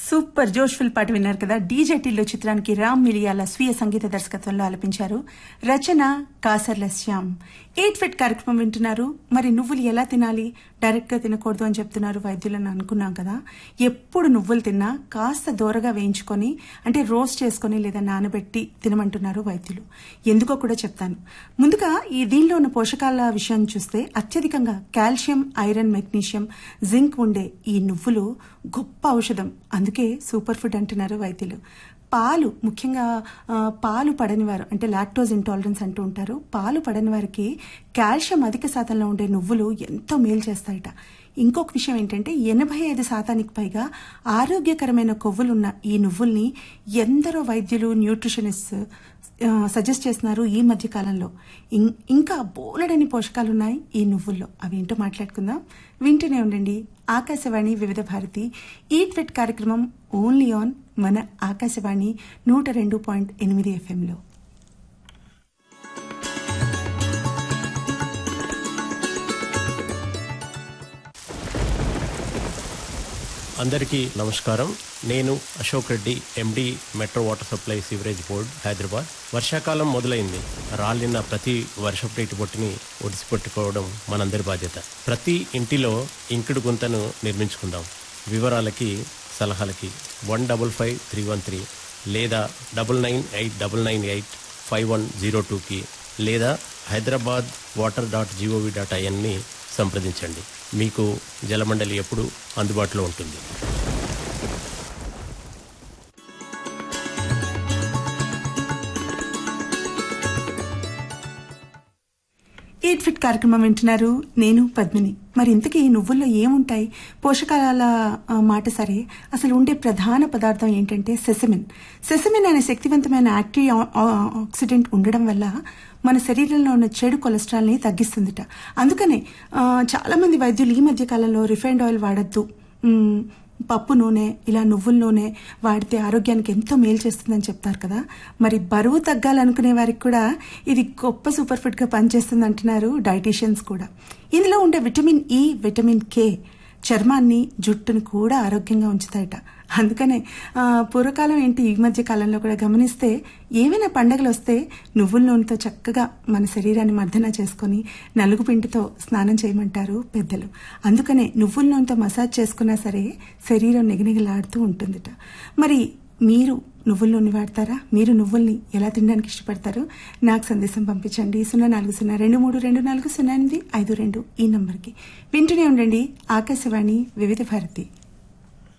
super జోష్ఫుల్ పాట విన్నారు కదా డీజే టిల్లు చిత్రానికి రామ్ మిలియాల స్వీయ సంగీత దర్శకత్వంలో ఆలపించారు రచన కాసర్ల శ్యామ్ ఎయిట్ ఫిట్ కార్యక్రమం వింటున్నారు మరి నువ్వులు ఎలా తినాలి డైరెక్ట్ గా తినకూడదు అని చెప్తున్నారు వైద్యులను అనుకున్నాం కదా ఎప్పుడు నువ్వులు తిన్నా కాస్త దూరగా వేయించుకొని అంటే రోస్ట్ చేసుకొని లేదా నానబెట్టి తినమంటున్నారు వైద్యులు ఎందుకో కూడా చెప్తాను ముందుగా ఈ దీనిలో ఉన్న పోషకాల విషయాన్ని చూస్తే అత్యధికంగా కాల్షియం ఐరన్ మెగ్నీషియం జింక్ ఉండే ఈ నువ్వులు గొప్ప ఔషధం అందుకే సూపర్ ఫుడ్ అంటున్నారు వైద్యులు పాలు ముఖ్యంగా ఆ, పాలు పడని వారు అంటే లాక్టోజ్ ఇంటాలరెన్స్ అంటూ ఉంటారు పాలు పడని వారికి కాల్షియం అధిక శాతంలో ఉండే నువ్వులు ఎంతో మేలు చేస్తాయట ఇంకొక విషయం ఏంటంటే ఎనభై ఐదు శాతానికి పైగా ఆరోగ్యకరమైన కొవ్వులున్న ఈ నువ్వుల్ని ఎందరో వైద్యులు న్యూట్రిషనిస్ట్ సజెస్ట్ చేస్తున్నారు ఈ మధ్య కాలంలో ఇం- ఇంకా బోలెడని పోషకాలు ఉన్నాయి ఈ నువ్వుల్లో అవి ఏంటో మాట్లాడుకుందాం వింటూనే ఉండండి ఆకాశవాణి వివిధ భారతి ఈట్ ఫిట్ కార్యక్రమం ఓన్లీ ఆన్ మన ఆకాశవాణి నూట రెండు పాయింట్ ఎనిమిది ఎఫ్ఎంలో అందరికీ నమస్కారం నేను Ashok Reddy MD metro water supply sewerage board Hyderabad వర్షాకాలం మొదలైంది రాలిన ప్రతి వర్షపు నీటి బొట్టుని ఒడిసి పట్టుకోవడం మనందరి బాధ్యత ప్రతి ఇంటిలో ఇంకుడు గుంతను నిర్మించుకుందాం వివరాలకి సలహాలకి one double five three one three లేదా double nine eight double nine eight five one zero టూకి లేదా Hyderabad water dot GOV dot ఐఎన్ని సంప్రదించండి మీకు జలమండలి ఎప్పుడు అందుబాటులో ఉంటుంది ఈట్ ఫిట్ కార్యక్రమం వింటున్నారు నేను పద్మిని మరి ఇంతకీ ఈ నువ్వుల్లో ఏముంటాయి పోషకాల ఆ, మాట సరే అసలు ఉండే ప్రధాన పదార్థం ఏంటంటే సెసమిన్ సెసమిన్ అనే శక్తివంతమైన యాక్టివ్ ఆ- ఆ- ఆక్సిడెంట్ ఉండడం వల్ల మన శరీరంలో ఉన్న చెడు కొలెస్ట్రాల్ ని తగ్గిస్తుందిట అందుకనే ఆ, చాలా మంది వైద్యులు ఈ మధ్య కాలంలో రిఫైన్డ్ ఆయిల్ వాడద్దు మ్, పప్పు నూనె ఇలా నువ్వుల నూనె వాడితే ఆరోగ్యానికి ఎంతో మేలు చేస్తుందని చెప్తారు కదా మరి బరువు తగ్గాలనుకునే వారికి కూడా ఇది గొప్ప సూపర్ ఫుడ్ గా పనిచేస్తుంది అంటున్నారు డైటీషియన్స్ కూడా ఇందులో ఉండే విటమిన్ ఈ విటమిన్ కే చర్మాన్ని జుట్టును కూడా ఆరోగ్యంగా ఉంచుతాయట అందుకనే ఆ, పూర్వకాలం ఏంటి ఈ మధ్య కాలంలో కూడా గమనిస్తే ఏవైనా పండగలు వస్తే నువ్వుల నూనెతో చక్కగా మన శరీరాన్ని మర్దన చేసుకొని నలుగు పిండితో స్నానం చేయమంటారు పెద్దలు అందుకనే నువ్వుల నూనెతో మసాజ్ చేసుకున్నా సరే శరీరం నిగనిగలాడుతూ ఉంటుందిట మరి మీరు నువ్వుల నూనె వాడతారా మీరు నువ్వుల్ని ఎలా తినడానికి ఇష్టపడతారు నాకు సందేశం పంపించండి సున్నా నాలుగు సున్నా రెండు మూడు రెండు నాలుగు సున్నా ఎనిమిది ఐదు రెండు ఈ నంబర్కి వింటూనే ఉండండి ఆకాశవాణి వివిధ భారతి